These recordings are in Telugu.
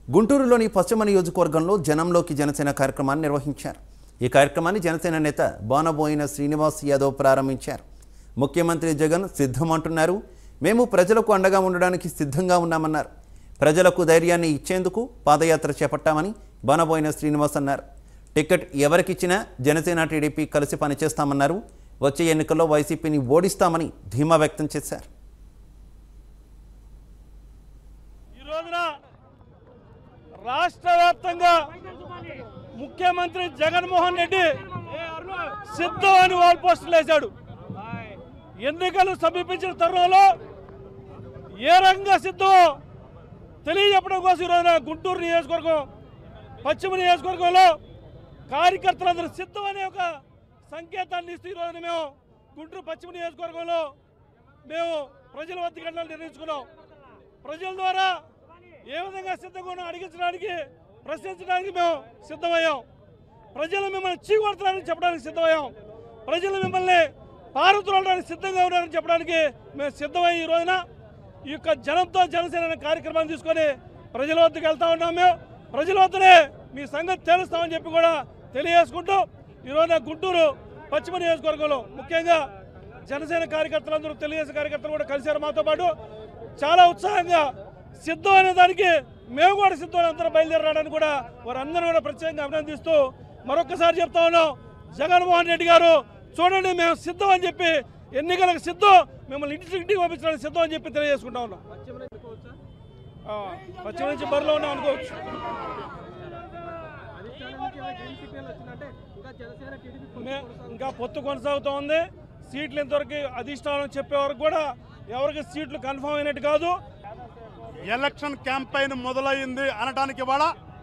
గుంటూరులోని పశ్చిమ నియోజకవర్గంలో జనంలోకి జనసేన కార్యక్రమాన్ని నిర్వహించారు ఈ కార్యక్రమాన్ని జనసేన నేత బానబోయిన శ్రీనివాస్ యాదవ్ ప్రారంభించారు ముఖ్యమంత్రి జగన్ సిద్ధమంటున్నారు మేము ప్రజలకు అండగా ఉండడానికి సిద్ధంగా ఉన్నామన్నారు ప్రజలకు ధైర్యాన్ని ఇచ్చేందుకు పాదయాత్ర చేపట్టామని బానబోయిన శ్రీనివాస్ అన్నారు టికెట్ ఎవరికిచ్చినా జనసేన టీడీపీ కలిసి పనిచేస్తామన్నారు వచ్చే ఎన్నికల్లో వైసీపీని ఓడిస్తామని ధీమా వ్యక్తం చేశారు ఈ రోజున రాష్ట్ర వ్యాప్తంగా ముఖ్యమంత్రి జగన్మోహన్ రెడ్డి సిద్ధం అని వాల్ పోస్టులు వేశాడు ఎన్నికలు సమీపించిన తరుణంలో ఏ రంగంగా సిద్ధమో తెలియజెప్పడం కోసం ఈరోజున గుంటూరు నియోజకవర్గం పశ్చిమ నియోజకవర్గంలో కార్యకర్తలందరూ సిద్ధం అనే ఒక సంకేతాన్ని ఇస్తూ ఈరోజు మేము గుంటూరు పశ్చిమ నియోజకవర్గంలో మేము ప్రజల వద్దకు వెళ్ళాలని నిర్ణయించుకున్నాం ప్రజల ద్వారా ఏ విధంగా సిద్ధంగా ఉన్నాం అడిగించడానికి ప్రశ్నించడానికి మేము సిద్ధమయ్యాం ప్రజలు మిమ్మల్ని చీకొడతారని చెప్పడానికి సిద్ధమయ్యాం ప్రజలు మిమ్మల్ని పారుతులడానికి సిద్ధంగా ఉన్నారని చెప్పడానికి మేము సిద్ధమై ఈ రోజున ఈ యొక్క జనంతో జనసేన అనే కార్యక్రమాన్ని తీసుకొని ప్రజల వద్దకు వెళ్తా ఉన్నాం మేము ప్రజల వద్దనే మీ సంగతి తెలుస్తామని చెప్పి కూడా తెలియజేసుకుంటూ ఈ రోజున గుంటూరు పశ్చిమ నియోజకవర్గంలో ముఖ్యంగా జనసేన కార్యకర్తలందరూ తెలుగుదేశం కార్యకర్తలు కూడా కలిశారు మాతో పాటు చాలా ఉత్సాహంగా సిద్ధం అనే దానికి మేము కూడా సిద్ధం అని అందరూ బయలుదేరడానికి కూడా వారందరూ కూడా ప్రత్యేకంగా అభినందిస్తూ మరొకసారి చెప్తా ఉన్నాం జగన్మోహన్ రెడ్డి గారు చూడండి మేము సిద్ధం అని చెప్పి ఎన్నికలకు సిద్ధం మిమ్మల్ని ఇంటి ఇంటికి పంపించడానికి సిద్ధం అని చెప్పి తెలియజేసుకుంటా ఉన్నాం ఆ, పశ్చిమ నుంచి బరిలో ఉన్నాం అనుకోవచ్చు మే- ఇంకా పొత్తు కొనసాగుతూ ఉంది సీట్లు ఇంతవరకు అధిష్టానం చెప్పే వరకు కూడా ఎవరికి సీట్లు కన్ఫర్మ్ అయినట్టు కాదు ఎలక్షన్ క్యాంపెయిన్ మొదలైంది అనడానికి ఇవాళ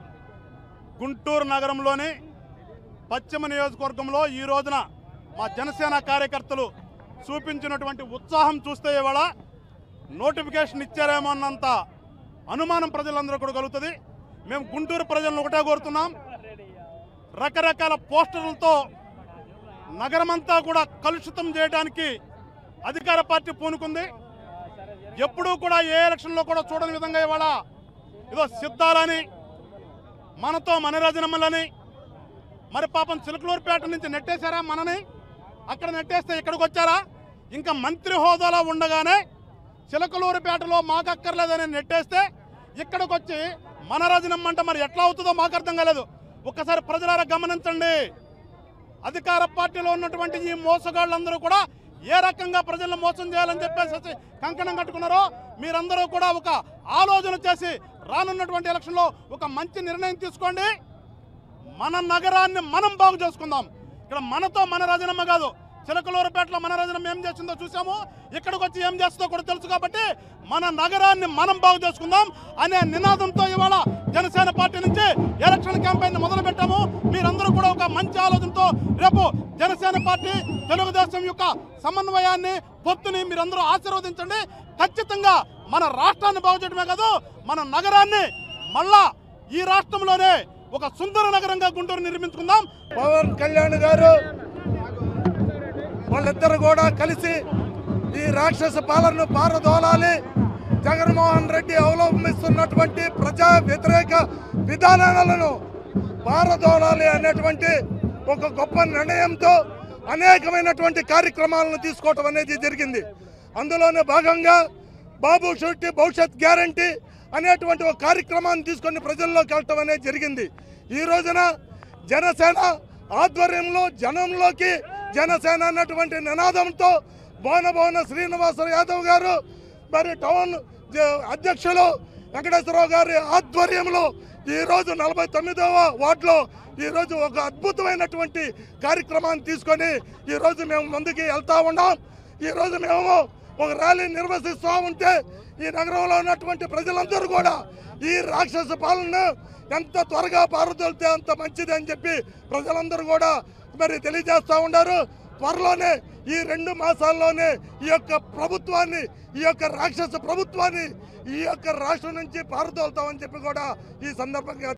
గుంటూరు నగరంలోని పశ్చిమ నియోజకవర్గంలో ఈ రోజున మా జనసేన కార్యకర్తలు చూపించినటువంటి ఉత్సాహం చూస్తే ఇవాళ నోటిఫికేషన్ ఇచ్చారేమో అన్నంత అనుమానం ప్రజలందరూ కూడా కలుగుతుంది మేము గుంటూరు ప్రజలను ఒకటే కోరుతున్నాం రకరకాల పోస్టర్లతో నగరమంతా కూడా కలుషితం చేయడానికి అధికార పార్టీ పూనుకుంది ఎప్పుడూ కూడా ఏ ఎలక్షన్లో కూడా చూడని విధంగా ఇవాళ ఏదో సిద్ధాలని మనతో మనరాజనమ్మలని మరి పాపం చిలకలూరుపేట నుంచి నెట్టేశారా మనని అక్కడ నెట్టేస్తే ఇక్కడికి వచ్చారా ఇంకా మంత్రి హోదాలో ఉండగానే చిలకలూరుపేటలో మాకు అక్కర్లేదని నెట్టేస్తే ఇక్కడికి వచ్చి మన రాజనమ్మ అంటే మరి ఎట్లా అవుతుందో మాకు అర్థం కాలేదు ఒక్కసారి ప్రజలారా గమనించండి అధికార పార్టీలో ఉన్నటువంటి ఈ మోసగాళ్ళందరూ కూడా ఏ రకంగా ప్రజలను మోసం చేయాలని చెప్పేసి కంకణం కట్టుకున్నారో మీరందరూ కూడా ఒక ఆలోచన చేసి రానున్నటువంటి ఎలక్షన్లో ఒక మంచి నిర్ణయం తీసుకోండి మన నగరాన్ని మనం బాగు చేసుకుందాం ఇక్కడ మనతో మన రాజనమ్మ కాదు చిలకలూరుపేటలో మన రాజనమ్మ ఏం చేసిందో చూసాము ఇక్కడికి వచ్చి ఏం చేస్తుందో కూడా తెలుసు కాబట్టి మన నగరాన్ని మనం బాగు చేసుకుందాం అనే నినాదంతో ఇవాళ జనసేన పార్టీ నుంచి ఎలక్షన్ క్యాంపెయిన్ మొదలు పెట్టాము మీరందరూ కూడా ఒక మంచి ఆలోచనతో రేపు జనసేన పార్టీ తెలుగుదేశం యొక్క సమన్వయాన్ని పొత్తుని మీరందరూ ఆశీర్వదించండి ఖచ్చితంగా మన రాష్ట్రాన్ని బాగు చేయడమే కాదు మన నగరాన్ని మళ్ళా ఈ రాష్ట్రంలోనే ఒక సుందర నగరంగా గుంటూరు నిర్మించుకుందాం పవన్ కళ్యాణ్ గారు వాళ్ళిద్దరు కూడా కలిసి ఈ రాక్షస పాలనను పారదోలాలి జగన్మోహన్ రెడ్డి అవలంబిస్తున్నటువంటి ప్రజా వ్యతిరేక విధానాలను పారదోలాలి అనేటువంటి ఒక గొప్ప నిర్ణయంతో అనేకమైనటువంటి కార్యక్రమాలను తీసుకోవటం అనేది జరిగింది అందులోనే భాగంగా బాబు షూరిటీ భవిష్యత్ గ్యారంటీ అనేటువంటి ఒక కార్యక్రమాన్ని తీసుకొని ప్రజల్లోకి వెళ్ళటం అనేది జరిగింది ఈ రోజున జనసేన ఆధ్వర్యంలో జనంలోకి జనసేన అన్నటువంటి నినాదంతో బోనబోన శ్రీనివాస యాదవ్ గారు మరి టౌన్ జ- అధ్యక్షులు వెంకటేశ్వరరావు గారి ఆధ్వర్యంలో ఈరోజు నలభై తొమ్మిదవ వార్డులో ఈరోజు ఒక అద్భుతమైనటువంటి కార్యక్రమాన్ని తీసుకొని ఈరోజు మేము ముందుకి వెళ్తా ఉన్నాం ఈరోజు మేము ఒక ర్యాలీ నిర్వహిస్తూ ఉంటే ఈ నగరంలో ఉన్నటువంటి ప్రజలందరూ కూడా ఈ రాక్షస పాలన ఎంత త్వరగా పారదోలితే అంత మంచిది అని చెప్పి ప్రజలందరూ కూడా మరి తెలియజేస్తూ ఉన్నారు త్వరలోనే ఈ రెండు మాసాల్లోనే ఈ యొక్క ప్రభుత్వాన్ని ఈ యొక్క రాక్షస ప్రభుత్వాన్ని ఈ యొక్క రాష్ట్రం నుంచి పారదోలుతామని చెప్పి కూడా ఈ సందర్భంగా